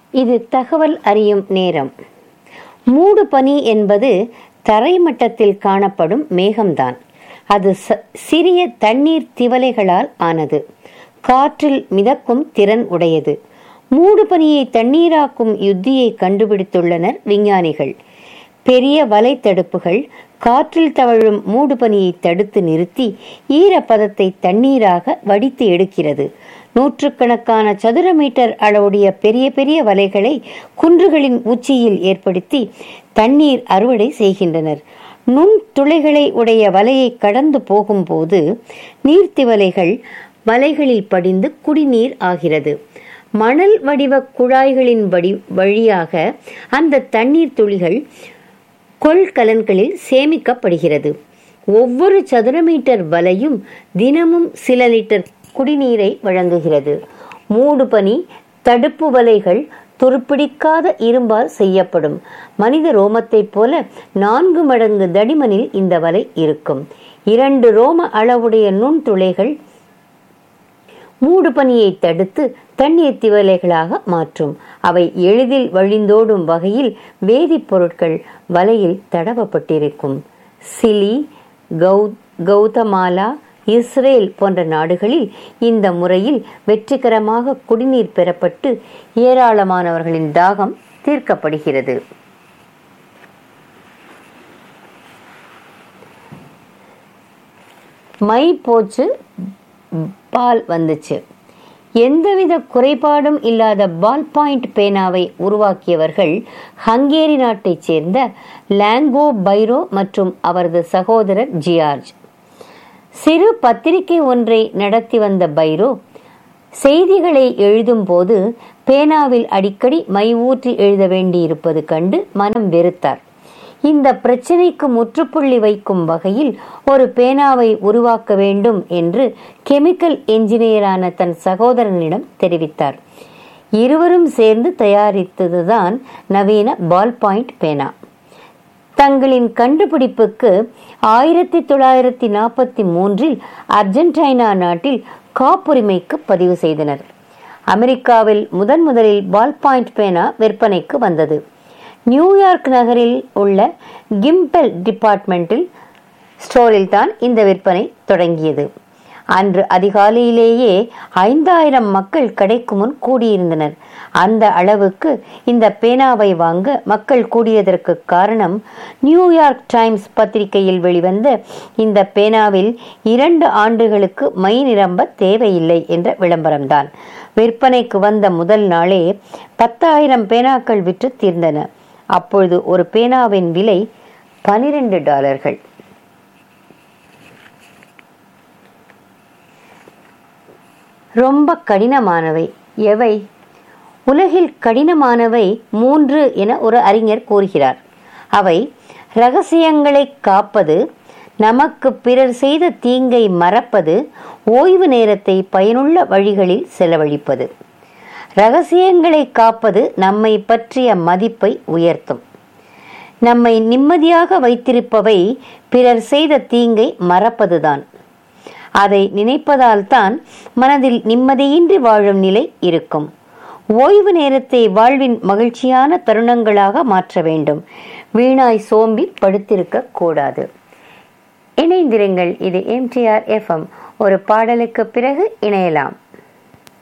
இது தகவல் அறியும் நேரம் மூடு பனி என்பது தரைமட்டத்தில் காணப்படும் மேகம்தான் அது ச- சிறிய தண்ணீர் திவலைகளால் ஆனது காற்றில் மிதக்கும் திறன் உடையது மூடு பனியை தண்ணீராக்கும் யுத்தியை கண்டுபிடித்துள்ளனர் விஞ்ஞானிகள் பெரிய வலை தடுப்புகள் காற்றில் தவழும் மூடுபனியை தடுத்து நிறுத்தி ஈரப்பதத்தை தண்ணீராக வடித்து எடுக்கிறது நூற்றுக்கணக்கான சதுர மீட்டர் அளவுடைய பெரிய பெரிய வலைகளை குன்றுகளின் உச்சியில் ஏற்படுத்தி தண்ணீர் அறுவடை செய்கின்றனர் நுண் துளைகளை உடைய வலையை கடந்து போகும்போது நீர்த்திவலைகள் வலைகளில் படிந்து குடிநீர் ஆகிறது மணல் வடிவ குழாய்களின் வடி வழியாக அந்த தண்ணீர் துளிகள் கொள்கலன்களில் சேமிக்கப்படுகிறது ஒவ்வொரு சதுர மீட்டர் வலையும் தினமும் சில லிட்டர் குடிநீரை வழங்குகிறது மூடுபனி தடுப்பு வலைகள் துருப்பிடிக்காத இரும்பால் செய்யப்படும் மனித ரோமத்தைப் போல நான்கு மடங்கு தடிமனில் இந்த வலை இருக்கும் இரண்டு ரோம அளவுடைய நுண்துளைகள் மூடுபனியை தடுத்து தண்ணீர் திவலைகளாக மாற்றும் அவை எளிதில் வழிந்தோடும் வகையில் வேதிப்பொருட்கள் வலையில் தடவப்பட்டிருக்கும் சிலி கௌ கௌதமாலா இஸ்ரேல் போன்ற நாடுகளில் இந்த முறையில் வெற்றிகரமாக குடிநீர் பெறப்பட்டு ஏராளமானவர்களின் தாகம் தீர்க்கப்படுகிறது மை போச்சு பால் வந்துச்சு எந்தவித குறைபாடும் இல்லாத பால் பாயிண்ட் பேனாவை உருவாக்கியவர்கள் ஹங்கேரி நாட்டைச் சேர்ந்த லாங்கோ பைரோ மற்றும் அவரது சகோதரர் ஜியார்ஜ் சிறு பத்திரிகை ஒன்றை நடத்தி வந்த பைரோ செய்திகளை எழுதும்போது பேனாவில் அடிக்கடி மை ஊற்றி எழுத வேண்டியிருப்பது கண்டு மனம் வெறுத்தார் இந்த பிரச்சனைக்கு முற்றுப்புள்ளி வைக்கும் வகையில் ஒரு பேனாவை உருவாக்க வேண்டும் என்று கெமிக்கல் என்ஜினியரான தன் சகோதரனிடம் தெரிவித்தார் இருவரும் சேர்ந்து தயாரித்ததுதான் நவீன பால் பாயிண்ட் பேனா தங்களின் கண்டுபிடிப்புக்கு ஆயிரத்தி தொள்ளாயிரத்தி நாற்பத்தி மூன்றில் அர்ஜென்டினா நாட்டில் காப்புரிமைக்கு பதிவு செய்தனர் அமெரிக்காவில் முதன் முதலில் பால் பாயிண்ட் பேனா விற்பனைக்கு வந்தது நியூயார்க் நகரில் உள்ள கிம்பல் டிபார்ட்மெண்டில் ஸ்டோரில் தான் இந்த விற்பனை தொடங்கியது அன்று அதிகாலையிலேயே ஐந்தாயிரம் மக்கள் கடைக்கு முன் கூடியிருந்தனர் அந்த அளவுக்கு இந்த பேனாவை வாங்க மக்கள் கூடியதற்கு காரணம் நியூயார்க் டைம்ஸ் பத்திரிகையில் வெளிவந்த இந்த பேனாவில் இரண்டு ஆண்டுகளுக்கு மை நிரம்ப தேவையில்லை என்ற விளம்பரம்தான் விற்பனைக்கு வந்த முதல் நாளே பத்தாயிரம் பேனாக்கள் விற்று தீர்ந்தன அப்பொழுது ஒரு பேனாவின் விலை பனிரெண்டு டாலர்கள் ரொம்ப கடினமானவை எவை உலகில் கடினமானவை மூன்று என ஒரு அறிஞர் கூறுகிறார் அவை ரகசியங்களை காப்பது நமக்கு பிறர் செய்த தீங்கை மறப்பது ஓய்வு நேரத்தை பயனுள்ள வழிகளில் செலவழிப்பது ரகசியங்களை காப்பது நம்மை பற்றிய மதிப்பை உயர்த்தும் நம்மை நிம்மதியாக வைத்திருப்பவை பிறர் செய்த தீங்கை மறப்பதுதான் அதை நினைப்பதால் தான் மனதில் நிம்மதியின்றி வாழும் நிலை இருக்கும் ஓய்வு நேரத்தை வாழ்வின் மகிழ்ச்சியான தருணங்களாக மாற்ற வேண்டும் வீணாய் சோம்பி படுத்திருக்க கூடாது இணைந்திருங்கள் இது எம்டிஆர் எஃப்எம் ஒரு பாடலுக்கு பிறகு இணையலாம்